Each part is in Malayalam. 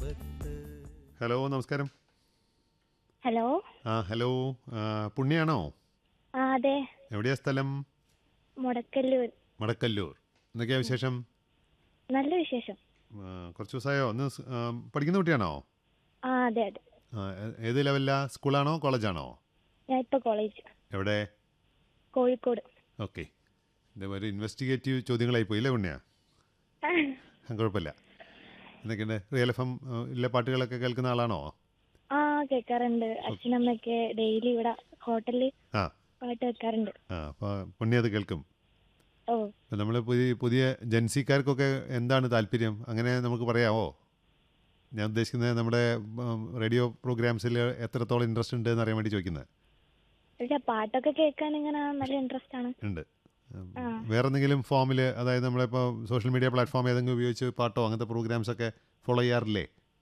ഹലോ നമസ്കാരം ഹലോ ആ ഹലോ ആ, പുണ്യാണോ ആ അതെ എവിടെയാ സ്ഥലം മുടക്കല്ലൂർ മടക്കല്ലൂർ എന്തൊക്കെയാ വിശേഷം നല്ല വിശേഷം ആ, കുറച്ച് ദിവസമായോ ഒന്ന് സ്- ആ, പഠിക്കുന്ന കുട്ടിയാണോ ആ അതെ അതെ ആ, ഏ- ഏത് ലെവലിലാ സ്കൂളാണോ കോളേജാണോ ഞാൻ ഇപ്പൊ കോളേജ് എവിടെ കോഴിക്കോട് ഓക്കെ ഇത് ഒരു ഇൻവെസ്റ്റിഗേറ്റീവ് ചോദ്യങ്ങളായി പോയില്ലേ പുണ്യ ആ, കുഴപ്പമില്ല എന്തൊക്കെയുണ്ട് റിയൽ എഫ് എം ഇല്ല പാട്ടുകളൊക്കെ കേൾക്കുന്ന ആളാണോ ആ കേൾക്കാറുണ്ട് അച്ഛനമ്മയൊക്കെ ഡെയിലി ഇവിടെ ഹോട്ടലിൽ ആ പാട്ട് വെക്കാറുണ്ട് ആ അപ്പോൾ പുണ്യ അത് കേൾക്കും ഓ അപ്പം നമ്മൾ പുതിയ പുതിയ ജൻസിക്കാർക്കൊക്കെ എന്താണ് താല്പര്യം അങ്ങനെ നമുക്ക് പറയാമോ ഞാൻ ഉദ്ദേശിക്കുന്നത് നമ്മുടെ ഉം, റേഡിയോ പ്രോഗ്രാംസിൽ എത്രത്തോളം ഇൻട്രസ്റ്റ് ഉണ്ട് എന്ന് അറിയാൻ വേണ്ടി ചോദിക്കുന്നത് പക്ഷെ പാട്ടൊക്കെ കേൾക്കാൻ ഇങ്ങനെ നല്ല ഇൻട്രസ്റ്റ് ആണ് ഉണ്ട് ഉം, ആ. വേറെ എന്തെങ്കിലും ഫോമിൽ അതായത് നമ്മളിപ്പോൾ സോഷ്യൽ മീഡിയ പ്ലാറ്റ്ഫോം ഏതെങ്കിലും ഉപയോഗിച്ച് പാട്ടോ അങ്ങനത്തെ പ്രോഗ്രാംസ് ഒക്കെ ഫോളോ ചെയ്യാറില്ലേ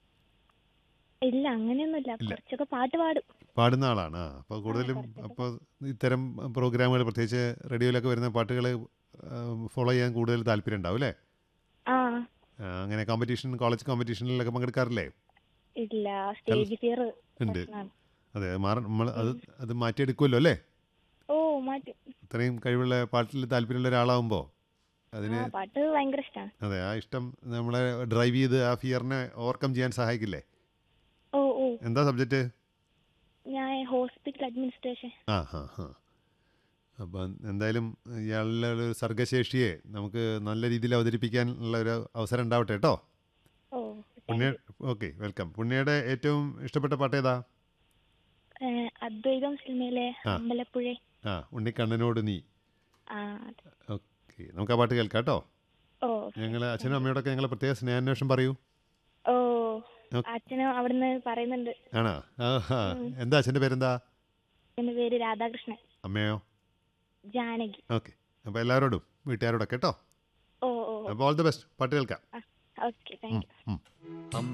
ഇല്ല അങ്ങനെയൊന്നുമില്ല കുറച്ചൊക്കെ പാട്ട് പാടും പാടുന്ന ആളാണ് ആ അപ്പോൾ കൂടുതലും അപ്പോൾ ഇത്തരം പ്രോഗ്രാമുകൾ പ്രത്യേകിച്ച് റേഡിയോയിലൊക്കെ വരുന്ന പാട്ടുകൾ ഫോളോ ചെയ്യാൻ കൂടുതൽ താല്പര്യം ഉണ്ടാവും അല്ലേ ആ ആ, അങ്ങനെ കോമ്പറ്റീഷൻ കോളേജ് കോമ്പറ്റീഷനിലൊക്കെ പങ്കെടുക്കാറില്ലേ ഇല്ല സ്റ്റേജ് ഫിയർ ഉണ്ട് അതെ മാറ നമ്മൾ അത് അത് മാറ്റിയെടുക്കുമല്ലോ അല്ലേ ഓ മാറ്റി ഇത്രയും കഴിവുള്ള പാട്ടിൽ താല്പര്യമുള്ള ഒരാളാവുമ്പോൾ അതിന് ആ പാട്ട് ഭയങ്കര ഇഷ്ടമാണ് അതെ ആ ഇഷ്ടം നമ്മളെ ഡ്രൈവ് ചെയ്ത് ആ ഫിയറിനെ ഓവർകം ചെയ്യാൻ സഹായിക്കില്ലേ ഓ ഓ എന്താ സബ്ജക്റ്റ് ഞാൻ ഹോസ്പിറ്റൽ അഡ്മിനിസ്ട്രേഷൻ ആ ഹാ ഹാ അപ്പം എന്തായാലും ഇയാളുടെ ഒരു സർഗശേഷിയെ നമുക്ക് നല്ല രീതിയിൽ അവതരിപ്പിക്കാനുള്ള ഒരു അവസരം ഉണ്ടാവട്ടെ കേട്ടോ ഓ പുണ്യ ഓക്കെ വെൽക്കം പുണ്യയുടെ ഏറ്റവും ഇഷ്ടപ്പെട്ട പാട്ട് ഏതാ ഏ, അദ്വൈതം സിനിമയിലെ ആ. അമ്പലപ്പുഴ ആ ഉണ്ണിക്കണ്ണനോട് നീ ആ അതെ. ഓക്കെ നമുക്ക് ആ പാട്ട് കേൾക്കാം കേട്ടോ ഓ ഞങ്ങൾ അച്ഛനും അമ്മയോടൊക്കെ ഞങ്ങൾ പ്രത്യേക സ്നേഹാന്വേഷണം പറയൂ ഓ ഓ- അച്ഛനും അവിടുന്ന് പറയുന്നുണ്ട് ആണോ ആ എന്താ അച്ഛൻ്റെ പേരെന്താ എന്റെ പേര് രാധാകൃഷ്ണൻ അമ്മയോ ജാനകി ഓക്കെ അപ്പോൾ എല്ലാവരോടും വീട്ടുകാരോടൊക്കെ കേട്ടോ ഓ ഓ അപ്പോൾ ഓൾ ദി ബെസ്റ്റ് പാട്ട് കേൾക്കാം ഓക്കെ താങ്ക് യു ഉം.